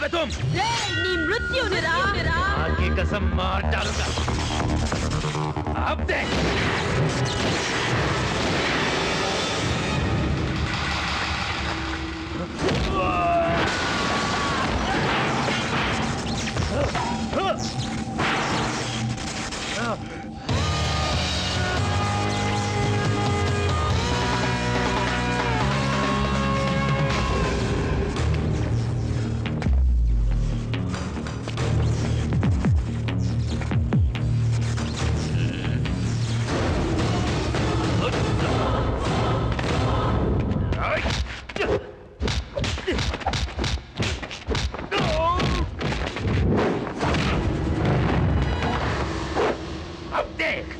करोगे तुम రేయ్, నీ మృత్యుని రా आगे कसम मार डालूंगा अब देख अब देख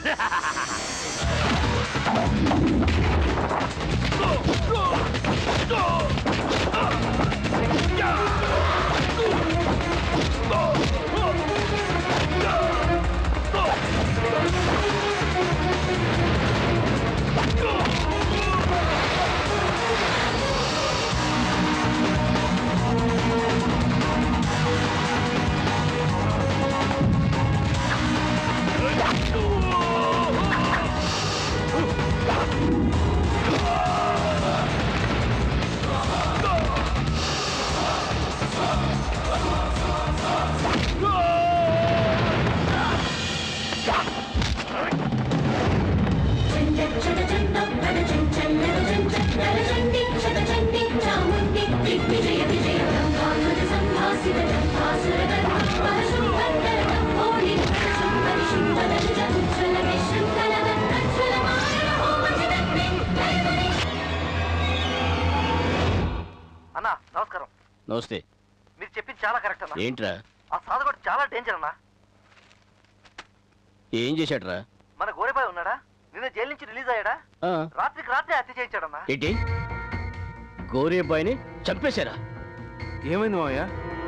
అన్నా నమస్కారం నమస్తే మీరు చెప్పింది చాలా కరెక్ట్ అన్న ఏంట్రా ఆ సాధుగాడు చాలా డేంజర్ అన్నా ఏం చేశాడ్రా మన గోరెబాయ్ ఉన్నాడా నిన్న జైలు నుంచి రిలీజ్ అయ్యాడా ఆ, రాత్రికి రాత్రి హత్య చేయించాడన్నా ఏంటి గోరేబాయిని చంపేశారా ఏమైంది మావయ్య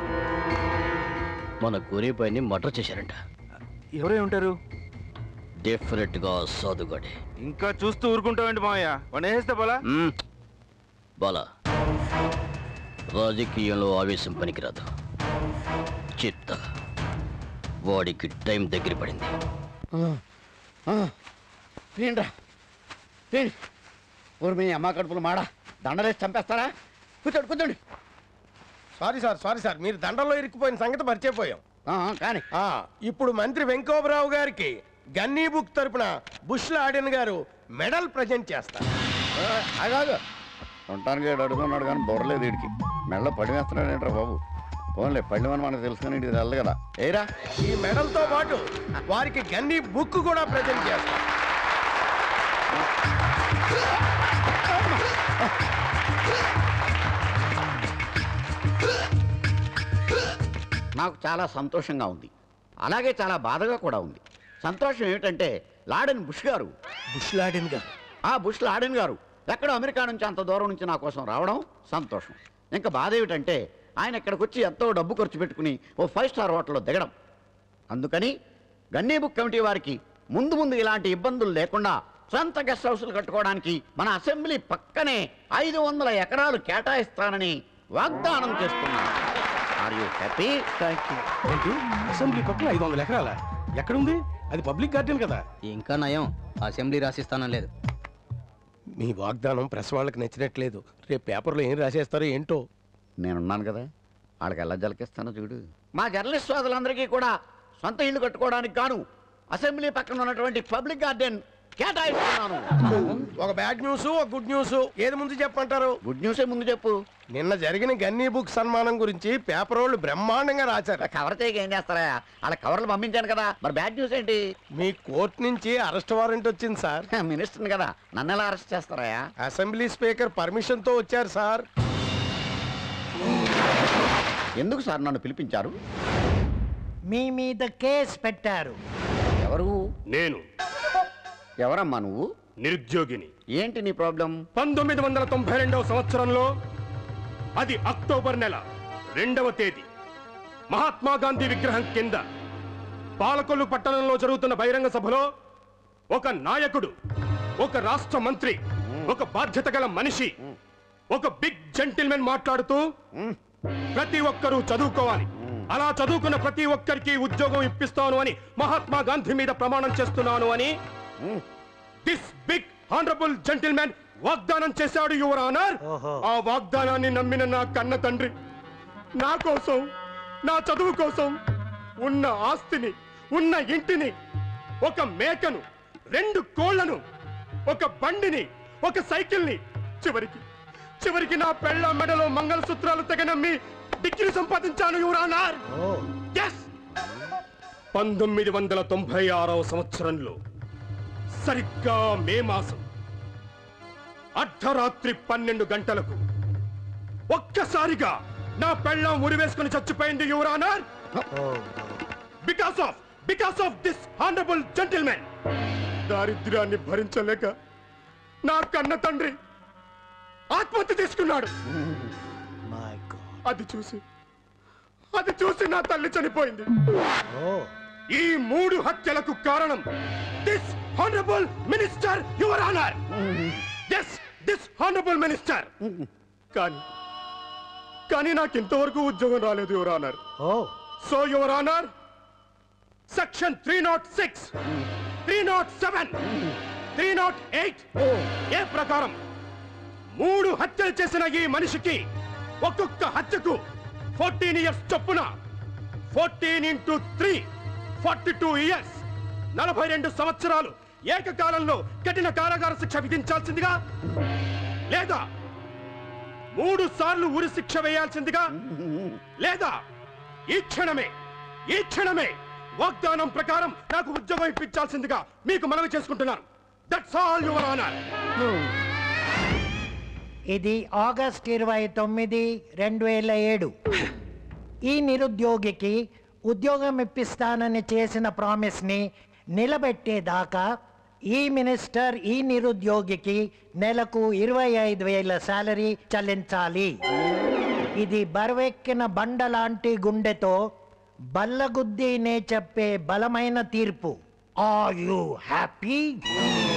మన గోరేబాయిని మర్డర్ చేశారంట ఎవరై ఉంటారు డెఫినెట్ గా సాధుగాడే ఇంకా చూస్తూ ఊరుకుంటావేంటి మావయ్య వాడిని వేస్తే పోలా మ్మ్. బాలా రాజకీయంలో ఆవేశం పనికిరాదు చిత్త వాడికి టైం దగ్గర పడింది ఏంట్రా ఏంటి ఊరు మీ అమ్మ కడుపులు మాడ దండలేసి చంపేస్తారా కూర్చోండి కూర్చోండి సారీ సార్ సారీ సార్ మీరు దండల్లో ఇరుక్కుపోయిన సంగతి మర్చిపోయాం ఆ, కానీ ఆ, ఇప్పుడు మంత్రి వెంకోబరావు గారికి గన్నీ బుక్ తరపున బుష్ల ఆడియన్ గారు మెడల్ ప్రజెంట్ చేస్తారు అగాదు ఉండటానికి ఏడు అడుగుతున్నాడు కానీ బొర్రలేదు వీడికి మెల్ల పడి వేస్తున్నాడు ఏంట్రా బాబు పోన్లే పళ్ళమని మనకు తెలుసు కానీ ఇది తెల్ల కదా ఏరా ఈ మెడల్ తో పాటు వారికి గన్నీ బుక్ కూడా ప్రజెంట్ చేస్తారు నాకు చాలా సంతోషంగా ఉంది అలాగే చాలా బాధగా కూడా ఉంది సంతోషం ఏమిటంటే లాడెన్ బుష్ గారు బుష్ల ఆడియన్ గారు ఆ బుష్ లాడెన్ గారు ఎక్కడో అమెరికా నుంచి అంత దూరం నుంచి నా కోసం రావడం సంతోషం ఇంకా బాధ ఏమిటంటే ఆయన ఇక్కడికి వచ్చి ఎంతో డబ్బు ఖర్చు పెట్టుకుని ఓ ఫైవ్ స్టార్ హోటల్లో దిగడం అందుకని గన్నీ బుక్ కమిటీ వారికి ముందు ముందు ఇలాంటి ఇబ్బందులు లేకుండా సొంత గెస్ట్ హౌస్లు కట్టుకోవడానికి మన అసెంబ్లీ పక్కనే ఐదు వందల ఎకరాలు కేటాయిస్తానని వాగ్దానం చేస్తున్నాను are you happy thank you ఏంటి అసెంబ్లీ పక్కన ఐదు వందల ఎకరాల ఎక్కడుంది అది పబ్లిక్ గార్డెన్ కదా ఇంకా నయం అసెంబ్లీ రాసిస్తానం లేదు మీ వాగ్దానం ప్రెస్ వాళ్ళకి నచ్చినట్లేదు రేపు పేపర్లో ఏం రాసేస్తారో ఏంటో నేనున్నాను కదా వాళ్ళకి ఎలా జలకిస్తానో చూడు మా జర్నలిస్ట్ సోదరులందరికీ కూడా సొంత ఇల్లు కట్టుకోవడానికి గాను అసెంబ్లీ పక్కన ఉన్నటువంటి పబ్లిక్ గార్డెన్ కేటాయిస్తున్నాను ఒక బ్యాడ్ న్యూస్ ఒక గుడ్ న్యూస్ ఏది ముందు చెప్పంటారు గుడ్ న్యూసే ముందు చెప్పు నిన్న జరిగిన గన్నీ బుక్ సన్మానం గురించి పేపర్ వాళ్ళు బ్రహ్మాండంగా రాశారు కవర్ చేయక ఏం చేస్తారా వాళ్ళ కవర్లు పంపించాను కదా మరి బ్యాడ్ న్యూస్ ఏంటి మీ కోర్టు నుంచి అరెస్ట్ వారెంట్ వచ్చింది సార్ మినిస్టర్ని కదా నన్ను ఎలా అరెస్ట్ చేస్తారా అసెంబ్లీ స్పీకర్ పర్మిషన్ తో వచ్చారు సార్ ఎందుకు సార్ నన్ను పిలిపించారు మీ మీద కేసు పెట్టారు ఎవరు నేను ఎవరమ్మా నువ్వు నిరుద్యోగిని ఏంటి నీ ప్రాబ్లం పంతొమ్మిది వందల తొంభై రెండవ సంవత్సరంలో అది అక్టోబర్ నెల రెండవ తేదీ మహాత్మా గాంధీ విగ్రహం కింద పాలకొల్లు పట్టణంలో జరుగుతున్న బహిరంగ సభలో ఒక నాయకుడు ఒక రాష్ట్ర మంత్రి ఒక బాధ్యత గల మనిషి ఒక బిగ్ జెంటిల్మెన్ మాట్లాడుతూ ప్రతి ఒక్కరూ చదువుకోవాలి అలా చదువుకున్న ప్రతి ఒక్కరికి ఉద్యోగం ఇప్పిస్తాను అని మహాత్మా గాంధీ మీద ప్రమాణం చేస్తున్నాను అని దిస్ బిగ్ హానరబుల్ జెంటిల్మెన్ వాగ్దానం చేశాడు యువర్ ఆనర్ ఓహో. ఆ వాగ్దానాన్ని నమ్మిన నా కన్న తండ్రి నా కోసం నా చదువు కోసం ఉన్న ఆస్తిని ఉన్న ఇంటిని ఒక మేకను రెండు కోళ్లను ఒక బండిని ఒక సైకిల్ని చివరికి చివరికి నా పెళ్ళ మెడలో మంగళసూత్రాలు తెగనమ్మి డిగ్రీ సంపాదించాను యువరానార్ ఓ ఎస్ పంతొమ్మిది వందల తొంభై ఆరవ సంవత్సరంలో సరిగ్గా మే మాసం అర్ధరాత్రి పన్నెండు గంటలకు ఒక్కసారిగా నా పెళ్ళం ఉరివేసుకుని చచ్చిపోయింది your honour oh because of because of this honourable gentlemen దారిద్ర్యాన్ని భరించలేక నా కన్న తండ్రి ఆత్మహత్య తీసుకున్నాడు మై గాడ్ అది చూసి అది చూసి నా తల్లి చనిపోయింది ఓ ఈ మూడు హత్యలకు కారణం this honourable minister your honour yes this honourable minister కానీ కానీ నాకు ఇంతవరకు ఉద్యోగం రాలేదు your honour oh so your honour section three not six three not seven three not eight A ప్రకారం మూడు హత్యలు చేసిన ఈ మనిషికి ఒక్కొక్క హత్యకు ఫోర్టీన్ ఇయర్స్ చొప్పున fourteen into three forty two years నలభై రెండు సంవత్సరాలు ఏకకాలంలో కఠిన కారాగార శిక్ష విధించాల్సిందిగా లేదా మూడు సార్లు ఉరి శిక్ష వేయాల్సిందిగా లేదా ఈ క్షణమే ఈ క్షణమే వాగ్దానం ప్రకారం నాకు ఉద్యోగం ఇప్పించాల్సిందిగా మీకు మనవి చేసుకుంటున్నాను దట్స్ ఆల్ యువర్ ఆనర్ ఇది ఆగస్ట్ ఇరవై తొమ్మిది రెండు వేల ఏడు ఈ నిరుద్యోగికి ఉద్యోగం ఇప్పిస్తానని చేసిన ప్రామిస్ని నిలబెట్టేదాకా ఈ మినిస్టర్ ఈ నిరుద్యోగికి నెలకు ఇరవై ఐదు వేల శాలరీ చెల్లించాలి ఇది బరువెక్కిన బండ లాంటి గుండెతో బల్లగుద్దినే చెప్పే బలమైన తీర్పు ఆర్ యు హ్యాపీ